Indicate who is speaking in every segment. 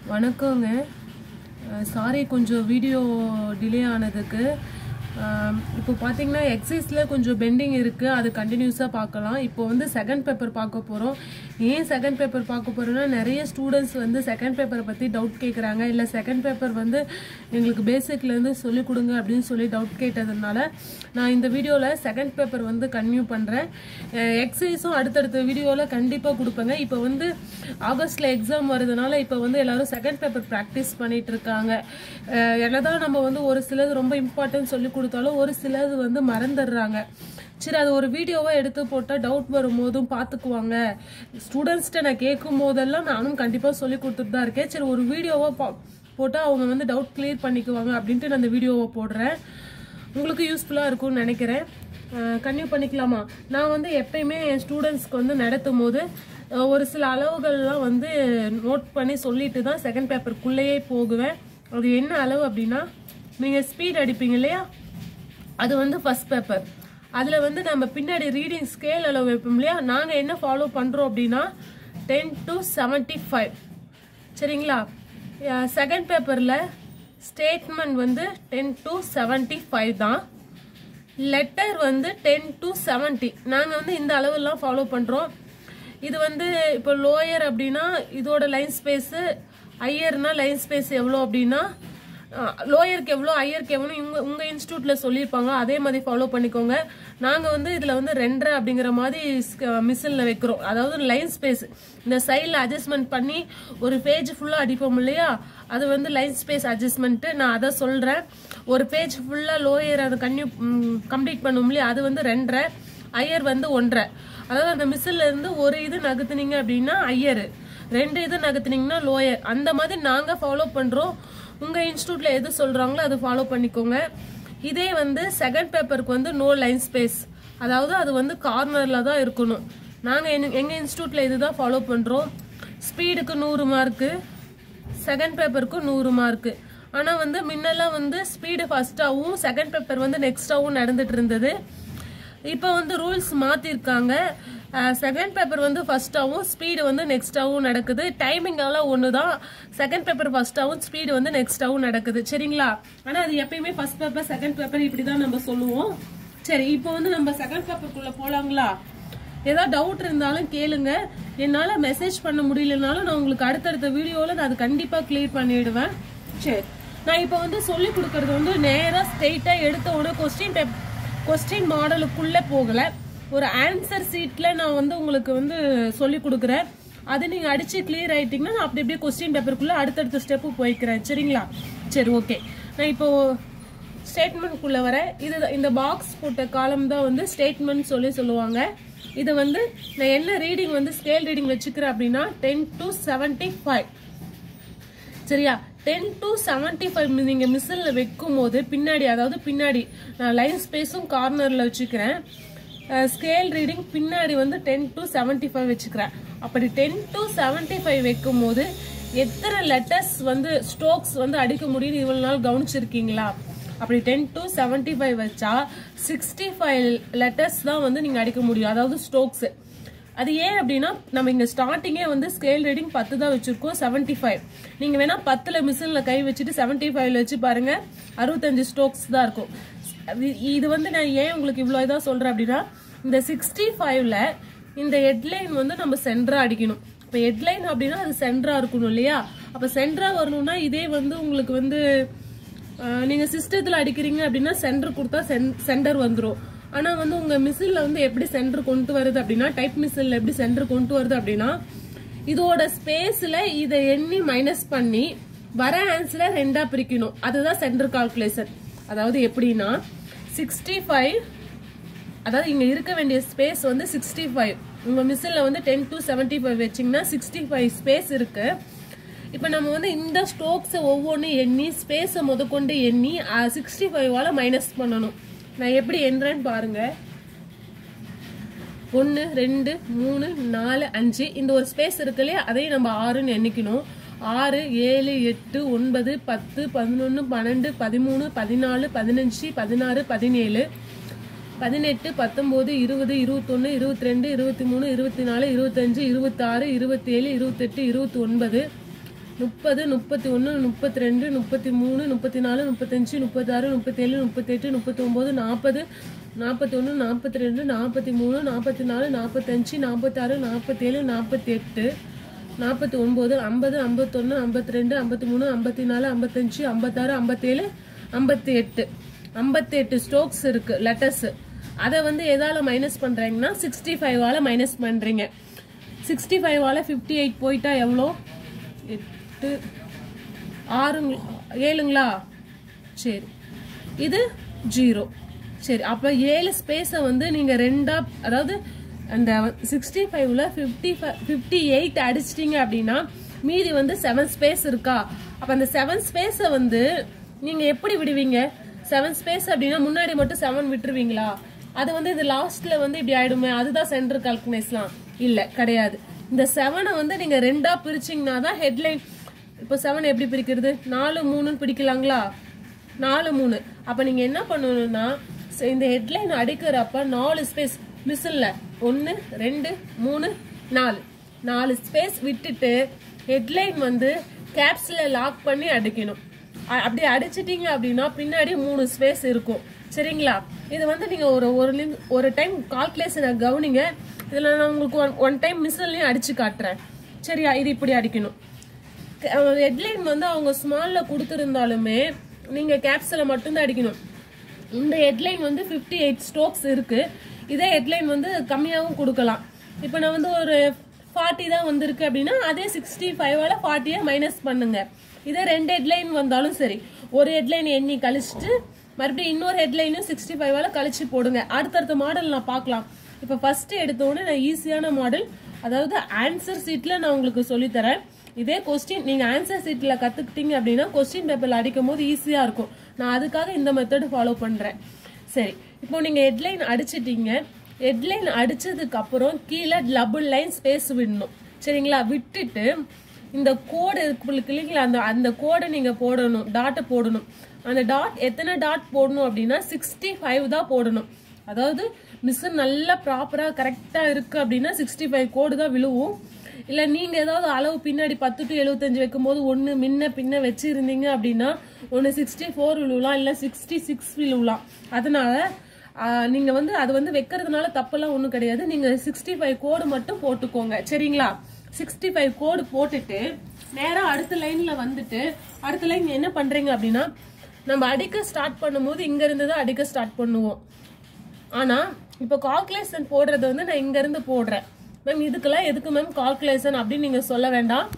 Speaker 1: வணக்கங்க சாரி கொஞ்சம் video delay ஆனதுக்கு அஹ், இப்போ பார்த்தீங்கன்னா எக்ஸசைஸில் கொஞ்சம் பெண்டிங் இருக்குது அது கண்டினியூஸாக பார்க்கலாம் இப்போ வந்து செகண்ட் பேப்பர் பார்க்க போகிறோம் ஏன் செகண்ட் பேப்பர் பார்க்க போகிறோம்னா நிறைய ஸ்டூடெண்ட்ஸ் வந்து செகண்ட் பேப்பரை பற்றி டவுட் கேட்குறாங்க இல்லை செகண்ட் பேப்பர் வந்து எங்களுக்கு பேசிக்லேருந்து சொல்லிக் கொடுங்க அப்படின்னு சொல்லி டவுட் கேட்டதுனால நான் இந்த வீடியோவில் செகண்ட் பேப்பர் வந்து கன்டினியூ பண்ணுறேன் எக்ஸசைஸும் அடுத்தடுத்த வீடியோவில் கண்டிப்பாக கொடுப்பேங்க இப்போ வந்து ஆகஸ்ட்டில் எக்ஸாம் வருதுனால இப்போ வந்து எல்லாரும் செகண்ட் பேப்பர் ப்ராக்டிஸ் பண்ணிட்டு இருக்காங்க அஹ் என்னதான் நம்ம வந்து ஒரு சிலது ரொம்ப இம்பார்ட்டன்ட் சொல்லி கொடுத்தாலும் ஒரு சிலது வந்து மறந்துடுறாங்க சரி அது ஒரு வீடியோவை எடுத்து போட்டால் டவுட் வரும்போதும் பார்த்துக்குவாங்க ஸ்டூடெண்ட்ஸ்கிட்ட நான் கேட்கும் போதெல்லாம் நானும் கண்டிப்பாக சொல்லி கொடுத்துட்டு தான் இருக்கேன் சரி ஒரு வீடியோவை பா போட்டால் அவங்க வந்து டவுட் கிளியர் பண்ணிக்குவாங்க அப்படின்ட்டு நான் அந்த வீடியோவை போடுறேன் உங்களுக்கு யூஸ்ஃபுல்லாக இருக்கும்னு நினைக்கிறேன் கன்டினியூ பண்ணிக்கலாமா நான் வந்து எப்பயுமே என் ஸ்டூடெண்ட்ஸ்க்கு வந்து நடத்தும் போது அஹ், ஒரு சில அளவுகள்லாம் வந்து நோட் பண்ணி சொல்லிட்டு தான் செகண்ட் பேப்பருக்குள்ளேயே போகுவேன் அது என்ன அளவு அப்படின்னா நீங்கள் ஸ்பீட் அடிப்பீங்க இல்லையா அது வந்து ஃபர்ஸ்ட் பேப்பர் அதில் வந்து நம்ம பின்னாடி ரீடிங் ஸ்கேல் அளவு வைப்போம் இல்லையா நாங்கள் என்ன ஃபாலோ பண்ணுறோம் அப்படின்னா டென் டு செவன்ட்டி ஃபைவ் சரிங்களா செகண்ட் பேப்பரில் ஸ்டேட்மெண்ட் வந்து டென் டு செவன்ட்டி ஃபைவ் தான் லெட்டர் வந்து டென் டு செவன்ட்டி நாங்கள் வந்து இந்த அளவெல்லாம் ஃபாலோ பண்ணுறோம் இது வந்து இப்போ லோயர் அப்படின்னா இதோட லைன் ஸ்பேஸு ஹையர்னா லைன் ஸ்பேஸ் எவ்வளோ அப்படின்னா லோயருக்கு எவ்வளோ ஹையருக்கு எவ்வளோ உங்கள் உங்கள் இன்ஸ்டியூட்டில் சொல்லியிருப்பாங்க அதே மாதிரி ஃபாலோ பண்ணிக்கோங்க நாங்கள் வந்து இதில் வந்து ரெண்டரை அப்படிங்கிற மாதிரி மிஷினில் வைக்கிறோம் அதாவது லைன் ஸ்பேஸ் இந்த சைடில் அட்ஜஸ்ட்மெண்ட் பண்ணி ஒரு பேஜ் ஃபுல்லாக அடிப்போம் இல்லையா அது வந்து லைன் ஸ்பேஸ் அட்ஜஸ்ட்மெண்ட்டு நான் அதை சொல்கிறேன் ஒரு பேஜ் ஃபுல்லாக லோயர் அதை கன்யூ கம்ப்ளீட் பண்ணும் இல்லையா அது வந்து ரெண்டரை ஐயர் வந்து ஒன்றரை அதாவது அந்த மிஸ்ஸில் இருந்து ஒரு இது நகர்த்துனீங்க அப்படின்னா ஐயர் ரெண்டு இது நகர்த்துனீங்கன்னா லோயர் அந்த மாதிரி நாங்கள் ஃபாலோ பண்ணுறோம் உங்கள் இன்ஸ்டியூட்டில் எது சொல்கிறாங்களோ அது ஃபாலோ பண்ணிக்கோங்க இதே வந்து செகண்ட் பேப்பருக்கு வந்து நோ லைன் ஸ்பேஸ் அதாவது அது வந்து கார்னரில் தான் இருக்கணும் நாங்கள் எங்கள் இன்ஸ்டியூட்டில் இதுதான் ஃபாலோ பண்ணுறோம் ஸ்பீடுக்கு நூறு மார்க்கு செகண்ட் பேப்பருக்கும் நூறு மார்க்கு ஆனால் வந்து முன்னெல்லாம் வந்து ஸ்பீடு ஃபர்ஸ்டாகவும் செகண்ட் பேப்பர் வந்து நெக்ஸ்டாகவும் நடந்துட்டு இருந்தது இப்போ வந்து ரூல்ஸ் மாற்றிருக்காங்க செகண்ட் பேப்பர் வந்து ஃபர்ஸ்டாகவும் ஸ்பீடு வந்து நெக்ஸ்டாகவும் நடக்குது டைமிங் எல்லாம் ஒன்று தான் செகண்ட் பேப்பர் ஃபர்ஸ்டாகவும் ஸ்பீடு வந்து நெக்ஸ்டாகவும் நடக்குது சரிங்களா ஆனால் அது எப்பயுமே ஃபர்ஸ்ட் பேப்பர் செகண்ட் பேப்பர் இப்படி தான் நம்ம சொல்லுவோம் சரி இப்போ வந்து நம்ம செகண்ட் பேப்பருக்குள்ளே போகலாங்களா ஏதாவது டவுட் இருந்தாலும் கேளுங்க என்னால் மெசேஜ் பண்ண முடியலனாலும் நான் உங்களுக்கு அடுத்தடுத்த வீடியோவில் நான் அது கண்டிப்பாக கிளியர் பண்ணிடுவேன் சரி நான் இப்போ வந்து சொல்லி கொடுக்கறது வந்து நேராக ஸ்ட்ரெயிட்டாக எடுத்த உடனே கொஸ்டின் பேப் கொஸ்டின் மாடலுக்குள்ளே போகலை ஒரு ஆன்சர் சீட்டில் நான் வந்து உங்களுக்கு வந்து சொல்லி கொடுக்குறேன் அது நீங்கள் அடித்து கிளியர் ஆகிட்டிங்கன்னா நான் அப்படி அப்படியே கொஸ்டின் பேப்பருக்குள்ளே அடுத்தடுத்த ஸ்டெப்பு போய்க்கிறேன் சரிங்களா சரி ஓகே நான் இப்போ ஸ்டேட்மெண்ட்குள்ளே வரேன் இது இந்த பாக்ஸ் போட்ட காலம் தான் வந்து ஸ்டேட்மெண்ட் சொல்லி சொல்லுவாங்க இது வந்து நான் என்ன ரீடிங் வந்து ஸ்கேல் ரீடிங் வச்சுக்கிறேன் அப்படின்னா டென் டு செவன்ட்டி ஃபைவ் சரியா டென் டு செவன்ட்டி ஃபைவ் நீங்கள் மிஷினில் வைக்கும் போது பின்னாடி அதாவது பின்னாடி நான் லைன் ஸ்பேஸும் கார்னரில் வச்சுக்கிறேன் ஸ்கேல் ரீடிங் பின்னாடி வந்து டென் டு செவன்ட்டி ஃபைவ் வச்சுக்கிறேன் அப்படி டென் டு செவன்ட்டி ஃபைவ் வைக்கும் போது எத்தனை லெட்டர்ஸ் வந்து ஸ்ட்ரோக்ஸ் வந்து அடிக்க முடியும்னு இவ்வளோ நாள் கவனிச்சிருக்கீங்களா அப்படி டென் டு செவன்ட்டி ஃபைவ் வச்சா சிக்ஸ்டி ஃபைவ் லெட்டர்ஸ் தான் வந்து நீங்கள் அடிக்க முடியும் அதாவது ஸ்ட்ரோக்ஸு அது ஏன் அப்படின்னா நம்ம இங்க ஸ்டார்டிங்கே வந்து ஸ்கேல் ரீடிங் பத்து தான் வச்சிருக்கோம் செவன்டி ஃபைவ் நீங்க வேணா பத்துல மிஷின்ல கை வச்சுட்டு செவன்டி ஃபைவ்ல வச்சு பாருங்க அறுபத்தஞ்சு ஸ்ட்ரோக்ஸ் தான் இருக்கும் இது- இது வந்து நான் ஏன் உங்களுக்கு இவ்வளோ இதாக சொல்றேன் அப்படின்னா இந்த சிக்ஸ்டி ஃபைவ்ல இந்த ஹெட்லைன் வந்து நம்ம சென்டரா அடிக்கணும் இப்போ ஹெட்லைன் அப்படின்னா அது சென்டரா இருக்கணும் இல்லையா அப்போ சென்டரா வரணும்னா இதே வந்து உங்களுக்கு வந்து அஹ், நீங்க சிஸ்டத்துல அடிக்கிறீங்க அப்படின்னா சென்டர் கொடுத்தா சென்டர் வந்துரும் ஆனா வந்து உங்க மிஷின்ல வந்து எப்படி சென்டர் கொண்டு வருது அப்படின்னா டைப் மிஷின்ல எப்படி சென்டர் கொண்டு வருது அப்படின்னா இதோட ஸ்பேஸ்ல இதை எண்ணி மைனஸ் பண்ணி வர ஆன்சரை ரெண்டா பிரிக்கணும் அதுதான் சென்டர் கால்குலேஷன் அதாவது எப்படின்னா சிக்ஸ்டி ஃபைவ் அதாவது இங்க இருக்க வேண்டிய ஸ்பேஸ் வந்து சிக்ஸ்டி ஃபைவ் உங்க மிஷின்ல வந்து டென் டு செவன்டி ஃபைவ் வச்சிங்கன்னா சிக்ஸ்டி ஃபைவ் ஸ்பேஸ் இருக்கு இப்போ நம்ம வந்து இந்த ஸ்ட்ரோக்ஸை ஒவ்வொன்றும் எண்ணி ஸ்பேஸை முதற்கொண்டு எண்ணி சிக்ஸ்டி ஃபைவால மைனஸ் பண்ணணும் நான் எப்படி எண்றேன்னு பாருங்க ஒன்று ரெண்டு மூணு நாலு அஞ்சு இந்த ஒரு ஸ்பேஸ் இருக்கு இல்லையா அதையும் நம்ம ஆறுன்னு எண்ணிக்கணும் ஆறு ஏழு எட்டு ஒன்பது பத்து பதினொன்று பன்னெண்டு பதிமூணு பதினாலு பதினஞ்சு பதினாறு பதினேழு பதினெட்டு பத்தொம்போது இருபது இருபத்தொன்று இருபத்தி ரெண்டு இருபத்தி மூணு இருபத்தி நாலு இருபத்தஞ்சு இருபத்தாறு இருபத்தேழு இருபத்தெட்டு இருபத்தி ஒன்பது முப்பது முப்பத்தி ஒன்று முப்பத்தி ரெண்டு முப்பத்தி மூணு முப்பத்தி நாலு முப்பத்தஞ்சு முப்பத்தாறு முப்பத்தேழு முப்பத்தெட்டு முப்பத்தொம்போது நாற்பது நாற்பத்தி ஒன்று நாற்பத்தி ரெண்டு நாற்பத்தி மூணு நாற்பத்தி நாலு நாற்பத்தஞ்சு நாற்பத்தாறு நாற்பத்தேழு நாற்பத்தி எட்டு நாற்பத்தி ஒன்பது ஐம்பது ஐம்பத்தொன்று ஐம்பத்தி ரெண்டு ஐம்பத்தி மூணு ஐம்பத்தி நாலு ஐம்பத்தஞ்சு ஐம்பத்தாறு ஐம்பத்தேழு ஐம்பத்தி எட்டு ஐம்பத்தி எட்டு ஸ்ட்ரோக்ஸ் இருக்கு லெட்டர்ஸ் அதை வந்து எதால மைனஸ் பண்றீங்கன்னா சிக்ஸ்டி ஃபைவால மைனஸ் பண்றீங்க சிக்ஸ்டி ஃபைவால ஃபிஃப்டி எயிட் போயிட்டா எவ்வளோ எட்டு ஆறுங்க ஏழுங்களா சரி இது ஜீரோ சரி அப்போ ஏழு ஸ்பேஸை வந்து நீங்கள் ரெண்டா அதாவது அந்த சிக்ஸ்டி ஃபைவ்ல ஃபிஃப்டி ஃபிஃப்டி எயிட் அடிச்சிட்டிங்க அப்படின்னா மீதி வந்து செவன் ஸ்பேஸ் இருக்கா அப்போ அந்த செவன் ஸ்பேஸை வந்து நீங்கள் எப்படி விடுவீங்க செவன் ஸ்பேஸ் அப்படின்னா முன்னாடி மட்டும் செவன் விட்டுருவீங்களா அது வந்து இந்த லாஸ்ட்ல வந்து இப்படி ஆயிடுமே அதுதான் சென்டர் கால்குலேஸ்லாம் இல்ல கிடையாது இந்த செவனை வந்து நீங்க ரெண்டா பிரிச்சீங்கன்னா தான் ஹெட்லைன் இப்போ செவன் எப்படி பிரிக்கிறது நாலு மூணுன்னு பிடிக்கலாங்களா நாலு மூணு அப்ப நீங்க என்ன பண்ணணும்னா ச- இந்த ஹெட்லைன் அடிக்கிறப்ப நாலு ஸ்பேஸ் மிஸ்ஸில் ஒன்று ரெண்டு மூணு நாலு நாலு ஸ்பேஸ் விட்டுட்டு ஹெட்லைன் வந்து கேப்ஸ்ல லாக் பண்ணி அடிக்கணும் அ- அப்படி அடிச்சிட்டீங்க அப்படின்னா பின்னாடி மூணு ஸ்பேஸ் இருக்கும் சரிங்களா இது வந்து நீங்க ஒரு ஒரு நிமி- ஒரு டைம் கால்குலேஷனை கவனிங்க இதுல நான் உங்களுக்கு ஒன் ஒன் டைம் மிஸ்லையும் அடிச்சு காட்டுறேன் சரியா இது இப்படி அடிக்கணும் ஹெட்லைன் வந்து அவங்க ஸ்மால்ல கொடுத்துருந்தாலுமே நீங்க கேப்ஸ்ல மட்டும்தான் அடிக்கணும் இந்த ஹெட்லைன் வந்து 58 எயிட் ஸ்ட்ரோக்ஸ் இருக்கு இதே ஹெட்லைன் வந்து கம்மியாகவும் கொடுக்கலாம் இப்போ நான் வந்து ஒரு ஃபார்ட்டி தான் வந்திருக்கு அப்படின்னா அதே சிக்ஸ்டி ஃபைவால ஃபார்ட்டியை மைனஸ் பண்ணுங்க இதே ரெண்டு ஹெட்லைன் வந்தாலும் சரி ஒரு ஹெட்லைன் எண்ணி கழிச்சிட்டு மறுபடியும் இன்னொரு ஹெட்லைனும் சிக்ஸ்டி ஃபைவால கழிச்சு போடுங்க அடுத்தடுத்த மாடல் நான் பார்க்கலாம் இப்போ ஃபர்ஸ்ட் எடுத்த உடனே நான் ஈஸியான மாடல் அதாவது ஆன்சர் சீட்ல நான் உங்களுக்கு சொல்லித் தரேன் இதே கொஸ்டின் நீங்க ஆன்சர் சீட்ல கத்துக்கிட்டீங்க அப்படின்னா கொஸ்டின் பேப்பர்ல அடிக்கும் போது ஈஸியா இருக்கும் நான் அதுக்காக இந்த மெத்தட் ஃபாலோ பண்றேன் சரி இப்போ நீங்க ஹெட்லைன் அடிச்சிட்டீங்க ஹெட்லைன் அடிச்சதுக்கு அப்புறம் கீழே டபுள் லைன் ஸ்பேஸ் விடணும் சரிங்களா விட்டுட்டு இந்த கோடு இருக்கு இல்லைங்களா அந்த அந்த கோடை நீங்க போடணும் டாட்டை போடணும் அந்த டாட் எத்தனை டாட் போடணும் அப்படின்னா சிக்ஸ்டி ஃபைவ் தான் போடணும் அதாவது மிஸ் நல்லா ப்ராப்பரா கரெக்டா இருக்கு அப்படின்னா சிக்ஸ்டி ஃபைவ் கோடு தான் விழுவும் இல்ல நீங்க ஏதாவது அளவு பின்னாடி பத்து டு எழுபத்தஞ்சு வைக்கும்போது ஒண்ணு முன்ன பின்ன வச்சிருந்தீங்க அப்படின்னா ஒன்னு சிக்ஸ்டி ஃபோர் விழுவலாம் இல்ல சிக்ஸ்டி சிக்ஸ் விழுவலாம் அதனால ஆஹ், நீங்க வந்து அது வந்து வைக்கிறதுனால தப்பெல்லாம் ஒண்ணும் கிடையாது நீங்க சிக்ஸ்டி ஃபைவ் கோடு மட்டும் போட்டுக்கோங்க சரிங்களா சிக்ஸ்டி ஃபைவ் கோடு போட்டுட்டு நேரா அடுத்த லைன்ல வந்துட்டு அடுத்த லைன் என்ன பண்றீங்க அப்படின்னா நம்ம அடிக்க ஸ்டார்ட் பண்ணும்போது இங்க இருந்து தான் அடிக்க ஸ்டார்ட் பண்ணுவோம் ஆனா இப்போ கால்குலேஷன் போடுறது வந்து நான் இங்க இருந்து போடுறேன் மேம் இதுக்கெல்லாம் எதுக்கு மேம் கால்குலேஷன் அப்படின்னு நீங்க சொல்ல வேண்டாம்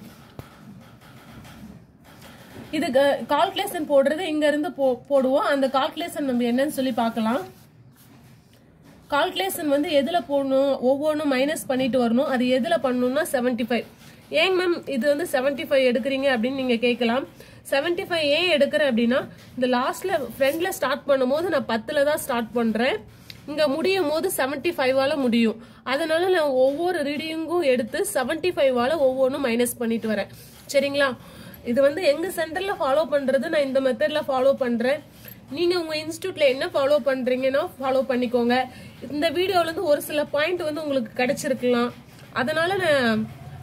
Speaker 1: இதுக்கு கால்குலேஷன் போடுறது இங்க இருந்து போ போடுவோம் அந்த கால்குலேஷன் நம்ம என்னன்னு சொல்லி பார்க்கலாம் கால்குலேஷன் வந்து எதுல போடணும் ஒவ்வொன்றும் மைனஸ் பண்ணிட்டு வரணும் அது எதுல பண்ணணும்னா 75 ஃபைவ் ஏங்க மேம் இது வந்து 75 ஃபைவ் எடுக்கிறீங்க அப்படின்னு நீங்க கேட்கலாம் 75 ஃபைவ் ஏன் எடுக்கிறேன் அப்படின்னா இந்த லாஸ்ட்ல ஃப்ரெண்ட்ல ஸ்டார்ட் பண்ணும்போது நான் பத்துல தான் ஸ்டார்ட் பண்றேன் இங்க முடியும் போது 75 ஃபைவால முடியும் அதனால நான் ஒவ்வொரு ரீடிங்கும் எடுத்து 75 ஃபைவால ஒவ்வொன்றும் மைனஸ் பண்ணிட்டு வரேன் சரிங்களா இது வந்து எங்க சென்டர்ல ஃபாலோ பண்றது நான் இந்த மெத்தட்ல ஃபாலோ பண்றேன் நீங்க உங்க இன்ஸ்டியூட்ல என்ன ஃபாலோ பண்றீங்கன்னா ஃபாலோ பண்ணிக்கோங்க இந்த வீடியோல இருந்து ஒரு சில பாயிண்ட் வந்து உங்களுக்கு கிடைச்சிருக்கலாம் அதனால நான்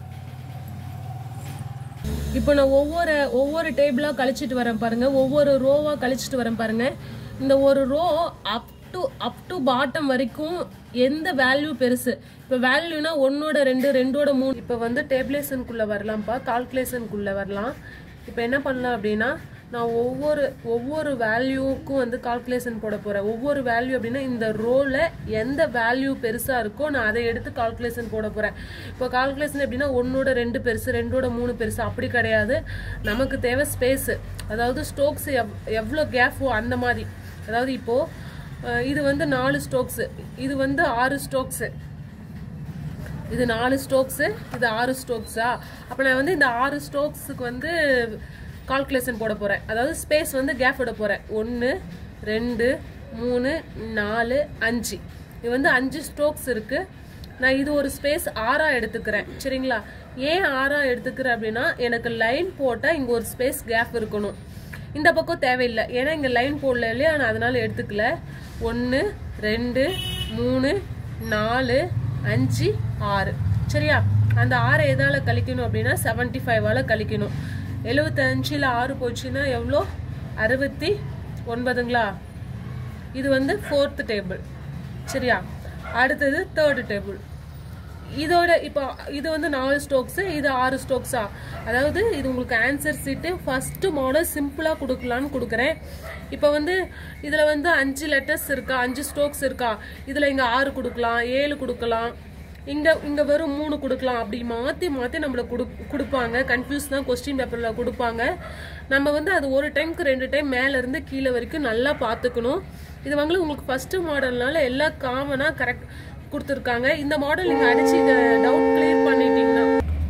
Speaker 1: இப்போ நான் ஒவ்வொரு ஒவ்வொரு டேபிளா கழிச்சிட்டு வரேன் பாருங்க ஒவ்வொரு ரோவா கழிச்சிட்டு வரேன் பாருங்க இந்த ஒரு row up to up to bottom வரைக்கும் எந்த வேல்யூ பெருசு இப்போ வேல்யூனா ஒன்னோட ரெண்டு ரெண்டோட மூணு இப்போ வந்து டேபிளேஷனுக்குள்ள வரலாம்ப்பா கால்குலேஷனுக்குள்ள வரலாம் இப்போ என்ன பண்ணலாம் அப்படின்னா நான் ஒவ்வொரு ஒவ்வொரு வேல்யூக்கும் வந்து கால்குலேஷன் போட போறேன் ஒவ்வொரு வேல்யூ அப்படின்னா இந்த ரோல எந்த வேல்யூ பெருசா இருக்கோ நான் அதை எடுத்து கால்குலேஷன் போட போறேன் இப்போ கால்குலேஷன் எப்படின்னா ஒன்னோட ரெண்டு பெருசு ரெண்டோட மூணு பெருசு அப்படி கிடையாது நமக்கு தேவை ஸ்பேஸ் அதாவது ஸ்டோக்ஸ் எவ் எவ்வளோ கேஃபோ அந்த மாதிரி அதாவது இப்போ அஹ், இது வந்து நாலு ஸ்டோக்ஸ் இது வந்து ஆறு ஸ்டோக்ஸ் இது நாலு ஸ்டோக்ஸு இது ஆறு ஸ்டோக்ஸா அப்போ நான் வந்து இந்த ஆறு ஸ்டோக்ஸுக்கு வந்து கால்குலேஷன் போட போகிறேன் அதாவது ஸ்பேஸ் வந்து கேப் விட போகிறேன் ஒன்று ரெண்டு மூணு நாலு அஞ்சு இது வந்து அஞ்சு ஸ்ட்ரோக்ஸ் இருக்கு நான் இது ஒரு ஸ்பேஸ் ஆறா எடுத்துக்கிறேன் சரிங்களா ஏன் ஆறா எடுத்துக்கிறேன் அப்படின்னா எனக்கு லைன் போட்டால் இங்கே ஒரு ஸ்பேஸ் கேப் இருக்கணும் இந்த பக்கம் தேவையில்லை ஏன்னா இங்கே லைன் போடல இல்லையா நான் அதனால எடுத்துக்கல ஒன்று ரெண்டு மூணு நாலு அஞ்சு ஆறு சரியா அந்த ஆறை எதால கழிக்கணும் அப்படின்னா செவன்டி ஃபைவால கழிக்கணும் எழுபத்தஞ்சில் ஆறு போச்சுன்னா எவ்வளோ அறுபத்தி ஒன்பதுங்களா இது வந்து ஃபோர்த்து டேபிள் சரியா அடுத்தது தேர்டு டேபிள் இதோட இப்போ இது வந்து நாலு ஸ்டோக்ஸு இது ஆறு ஸ்டோக்ஸா அதாவது இது உங்களுக்கு ஆன்சர் சீட்டு ஃபர்ஸ்ட் மாடல் சிம்பிளாக கொடுக்கலான்னு கொடுக்குறேன் இப்போ வந்து இதில் வந்து அஞ்சு லெட்டர்ஸ் இருக்கா அஞ்சு ஸ்டோக்ஸ் இருக்கா இதில் இங்கே ஆறு கொடுக்கலாம் ஏழு கொடுக்கலாம் இங்கே இங்கே வெறும் மூணு கொடுக்கலாம் அப்படி மாற்றி மாற்றி நம்மளை கொடு கொடுப்பாங்க கன்ஃபியூஸ் தான் கொஸ்டின் பேப்பரில் கொடுப்பாங்க நம்ம வந்து அது ஒரு டைம்க்கு ரெண்டு டைம் மேலேருந்து கீழே வரைக்கும் நல்லா பார்த்துக்கணும் இது வந்து உங்களுக்கு ஃபர்ஸ்ட் மாடல்னால எல்லாம் காமனாக கரெக்ட் கொடுத்துருக்காங்க இந்த மாடல் நீங்கள் அடிச்சு டவுட் கிளியர் பண்ணிட்டீங்கன்னா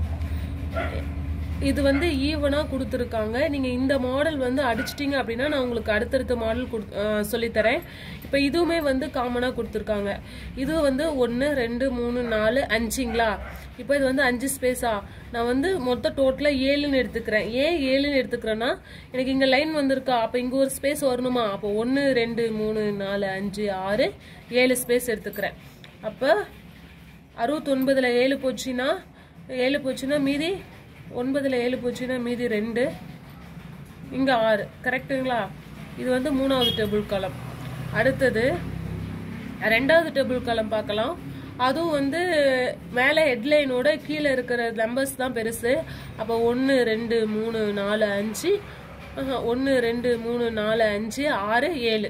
Speaker 1: இது வந்து ஈவனாக கொடுத்துருக்காங்க நீங்கள் இந்த மாடல் வந்து அடிச்சிட்டிங்க அப்படின்னா நான் உங்களுக்கு அடுத்தடுத்த மாடல் கொடு அஹ் சொல்லித்தரேன் இப்போ இதுவுமே வந்து காமனாக கொடுத்துருக்காங்க இது வந்து ஒன்று ரெண்டு மூணு நாலு அஞ்சுங்களா இப்போ இது வந்து அஞ்சு ஸ்பேஸா நான் வந்து மொத்த டோட்டலாக ஏழுன்னு எடுத்துக்கிறேன் ஏன் ஏழுன்னு எடுத்துக்கிறேன்னா எனக்கு இங்கே லைன் வந்திருக்கா அப்போ இங்கே ஒரு ஸ்பேஸ் வரணுமா அப்போ ஒன்று ரெண்டு மூணு நாலு அஞ்சு ஆறு ஏழு ஸ்பேஸ் எடுத்துக்கிறேன் அப்போ அறுபத்தொன்பதில் ஏழு போச்சுன்னா ஏழு போச்சுன்னா மீதி ஒன்பதில் ஏழு போச்சுன்னா மீதி ரெண்டு இங்கே ஆறு கரெக்டுங்களா இது வந்து மூணாவது டேபிள் காலம் அடுத்தது ரெண்டாவது டேபிள் காலம் பார்க்கலாம் அதுவும் வந்து மேலே ஹெட்லைனோட கீழே இருக்கிற நம்பர்ஸ் தான் பெருசு அப்போ ஒன்று ரெண்டு மூணு நாலு அஞ்சு ஒன்று ரெண்டு மூணு நாலு அஞ்சு ஆறு ஏழு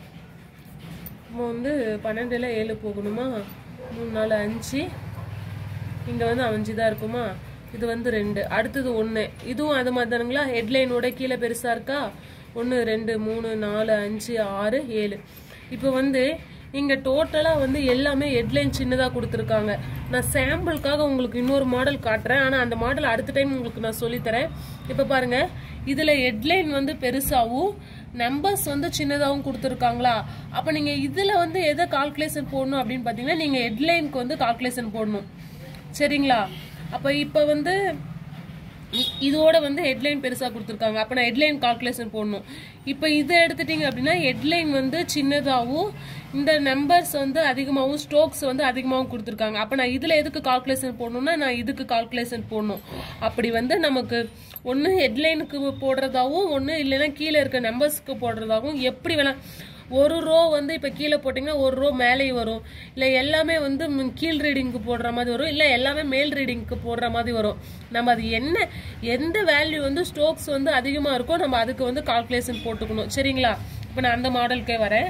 Speaker 1: நம்ம வந்து பன்னெண்டுல ஏழு போகணுமா மூணு நாலு அஞ்சு இங்கே வந்து அஞ்சு தான் இருக்குமா இது வந்து ரெண்டு அடுத்தது ஒன்று இதுவும் அது மாதிரி தானுங்களா ஹெட்லைனோட கீழே பெருசாக இருக்கா ஒன்று ரெண்டு மூணு நாலு அஞ்சு ஆறு ஏழு இப்போ வந்து இங்கே டோட்டலாக வந்து எல்லாமே ஹெட்லைன் சின்னதாக கொடுத்துருக்காங்க நான் சாம்பிளுக்காக உங்களுக்கு இன்னொரு மாடல் காட்டுறேன் ஆனால் அந்த மாடல் அடுத்த டைம் உங்களுக்கு நான் சொல்லித்தரேன் இப்போ பாருங்க இதில் ஹெட்லைன் வந்து பெருசாகவும் நம்பர்ஸ் வந்து சின்னதாகவும் கொடுத்துருக்காங்களா அப்போ நீங்கள் இதில் வந்து எதை கால்குலேஷன் போடணும் அப்படின்னு பார்த்தீங்கன்னா நீங்கள் ஹெட்லைனுக்கு வந்து கால்குலேஷன் போடணும் சரிங்களா அப்போ இப்போ வந்து இ- இதோட வந்து ஹெட்லைன் பெருசாக கொடுத்துருக்காங்க அப்போ நான் ஹெட்லைன் கால்குலேஷன் போடணும் இப்போ இதை எடுத்துட்டீங்க அப்படின்னா ஹெட்லைன் வந்து சின்னதாகவும் இந்த நம்பர்ஸ் வந்து அதிகமாகவும் ஸ்ட்ரோக்ஸ் வந்து அதிகமாகவும் கொடுத்துருக்காங்க அப்போ நான் இதில் எதுக்கு கால்குலேஷன் போடணும்னா நான் இதுக்கு கால்குலேஷன் போடணும் அப்படி வந்து நமக்கு ஒன்று ஹெட்லைனுக்கு போடுறதாவும் ஒன்று இல்லைன்னா கீழே இருக்க நம்பர்ஸ்க்கு போடுறதாவும் எப்படி வேணா ஒரு ரோ வந்து இப்போ கீழே போட்டிங்கன்னா ஒரு ரோ மேலேயும் வரும் இல்லை எல்லாமே வந்து ம், கீழ் ரீடிங்க்கு போடுற மாதிரி வரும் இல்லை எல்லாமே மேல் ரீடிங்க்கு போடுற மாதிரி வரும் நம்ம அது என்ன எந்த வேல்யூ வந்து ஸ்ட்ரோக்ஸ் வந்து அதிகமாக இருக்கோ நம்ம அதுக்கு வந்து கால்குலேஷன் போட்டுக்கணும் சரிங்களா இப்போ நான் அந்த மாடலுக்கே வரேன்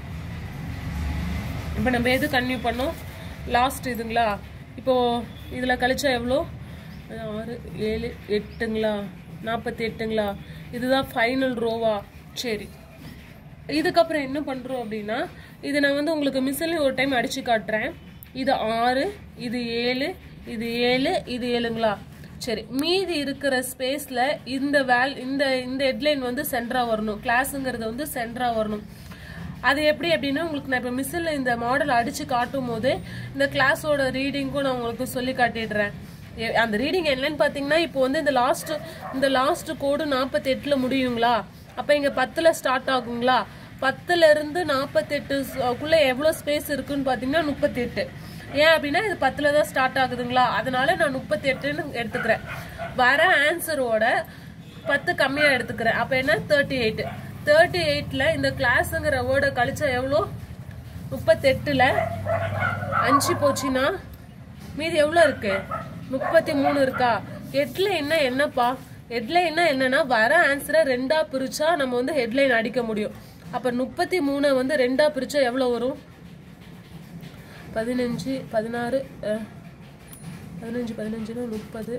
Speaker 1: இப்போ நம்ம எது கன்டினியூ பண்ணோம் லாஸ்ட் இதுங்களா இப்போ இதில் கழிச்சா எவ்வளோ ஆறு ஏழு எட்டுங்களா நாற்பத்தி எட்டுங்களா இதுதான் ஃபைனல் ரோவா சரி இதுக்கப்புறம் என்ன பண்ணுறோம் அப்படின்னா இது நான் வந்து உங்களுக்கு மிஸ்ஸில் ஒரு டைம் அடிச்சு காட்டுறேன் இது ஆறு இது ஏழு இது ஏழு இது ஏழுங்களா சரி மீதி இருக்கிற ஸ்பேஸில் இந்த வேல் இந்த இந்த ஹெட்லைன் வந்து சென்டராக வரணும் கிளாஸுங்கிறது வந்து சென்டராக வரணும் அது எப்படி அப்படின்னா உங்களுக்கு நான் இப்போ மிஸ்ஸில் இந்த மாடல் அடித்து காட்டும் போது இந்த கிளாஸோட ரீடிங்க்கும் நான் உங்களுக்கு சொல்லி காட்டிடுறேன் எ- அந்த ரீடிங் என்னன்னு பார்த்தீங்கன்னா இப்போ வந்து இந்த லாஸ்ட் இந்த லாஸ்ட் கோடு நாற்பத்தி எட்டில் முடியுங்களா அப்போ இங்கே பத்தில் ஸ்டார்ட் ஆகுங்களா பத்துல இருந்து நாற்பத்தெட்டுக்குள்ள எவ்வளோ ஸ்பேஸ் இருக்குன்னு பார்த்தீங்கன்னா முப்பத்தெட்டு ஏன் அப்படின்னா இது பத்தில் தான் ஸ்டார்ட் ஆகுதுங்களா அதனால நான் முப்பத்தெட்டுன்னு எடுத்துக்கிறேன் வர ஆன்சரோட பத்து கம்மியாக எடுத்துக்கிறேன் அப்போ என்ன தேர்ட்டி எயிட் தேர்ட்டி எயிட்டில் இந்த கிளாஸுங்கிற வேர்டை கழிச்சா எவ்வளோ முப்பத்தெட்டில் அஞ்சு போச்சுன்னா மீதி எவ்வளோ இருக்கு முப்பத்தி மூணு இருக்கா ஹெட்லைன்னா என்னப்பா ஹெட்லைன்னா என்னன்னா வர ஆன்சரை ரெண்டா பிரிச்சா நம்ம வந்து ஹெட்லைன் அடிக்க முடியும் அப்ப முப்பத்தி மூணை வந்து ரெண்டா பிரிச்சா எவ்வளோ வரும் பதினஞ்சு பதினாறு அஹ், பதினஞ்சு பதினஞ்சுனா முப்பது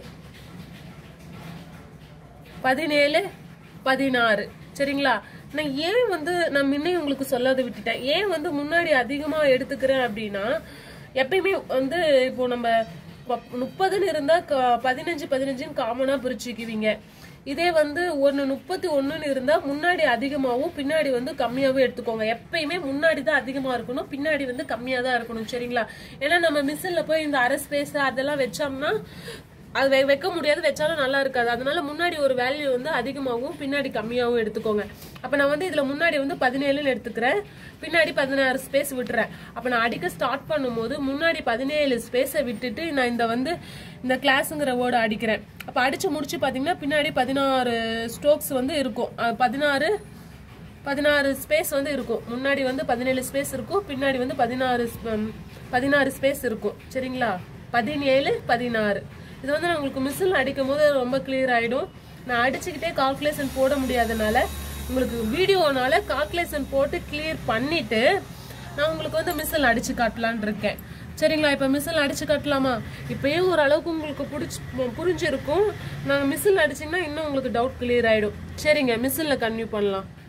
Speaker 1: பதினேழு பதினாறு சரிங்களா நான் ஏன் வந்து நான் முன்னே உங்களுக்கு சொல்லாத விட்டுட்டேன் ஏன் வந்து முன்னாடி அதிகமா எடுத்துக்கிறேன் அப்படின்னா எப்பயுமே வந்து இப்போ நம்ம ப- முப்பதுன்னு இருந்தா க- பதினஞ்சு பதினஞ்சுன்னு காமனா பிரிச்சுக்குவீங்க இதே வந்து ஒன்று முப்பத்தி ஒன்றுன்னு இருந்தா முன்னாடி அதிகமாகவும் பின்னாடி வந்து கம்மியாகவும் எடுத்துக்கோங்க எப்பயுமே முன்னாடி தான் அதிகமாக இருக்கணும் பின்னாடி வந்து கம்மியாக தான் இருக்கணும் சரிங்களா ஏன்னா நம்ம மிஷினில் போய் இந்த அரை ஸ்பேஸ் அதெல்லாம் வச்சோம்னா அது வெ- வைக்க முடியாது வச்சாலும் நல்லா இருக்காது அதனால முன்னாடி ஒரு வேல்யூ வந்து அதிகமாகவும் பின்னாடி கம்மியாகவும் எடுத்துக்கோங்க அப்போ நான் வந்து இதில் முன்னாடி வந்து பதினேழுன்னு எடுத்துக்கிறேன் பின்னாடி பதினாறு ஸ்பேஸ் விட்டுறேன் அப்போ நான் அடிக்க ஸ்டார்ட் பண்ணும்போது முன்னாடி பதினேழு ஸ்பேஸை விட்டுட்டு நான் இந்த வந்து இந்த கிளாஸுங்கிற வேர்டு அடிக்கிறேன் அப்போ அடித்து முடிச்சு பார்த்தீங்கன்னா பின்னாடி பதினாறு ஸ்ட்ரோக்ஸ் வந்து இருக்கும் அஹ் பதினாறு பதினாறு ஸ்பேஸ் வந்து இருக்கும் முன்னாடி வந்து பதினேழு ஸ்பேஸ் இருக்கும் பின்னாடி வந்து பதினாறு ஸ்ப- பதினாறு ஸ்பேஸ் இருக்கும் சரிங்களா பதினேழு பதினாறு இது வந்து நான் உங்களுக்கு மிஷினில் அடிக்கும் போது ரொம்ப கிளியர் ஆகிடும் நான் அடிச்சுக்கிட்டே கால்குலேஷன் போட முடியாதனால உங்களுக்கு வீடியோனால கால்குலேஷன் போட்டு கிளியர் பண்ணிட்டு நான் உங்களுக்கு வந்து மிஷினில் அடிச்சு காட்டலான்னு இருக்கேன் சரிங்களா இப்போ மிஷினில் அடிச்சு காட்டலாமா இப்பயும் ஓரளவுக்கு உங்களுக்கு பிடிச்சி புரிஞ்சிருக்கும் நாங்கள் மிஷினில் அடிச்சிங்கன்னா இன்னும் உங்களுக்கு டவுட் கிளியர் ஆகிடும் சரிங்க மிஷினில் கன்டினியூ பண்ணலாம்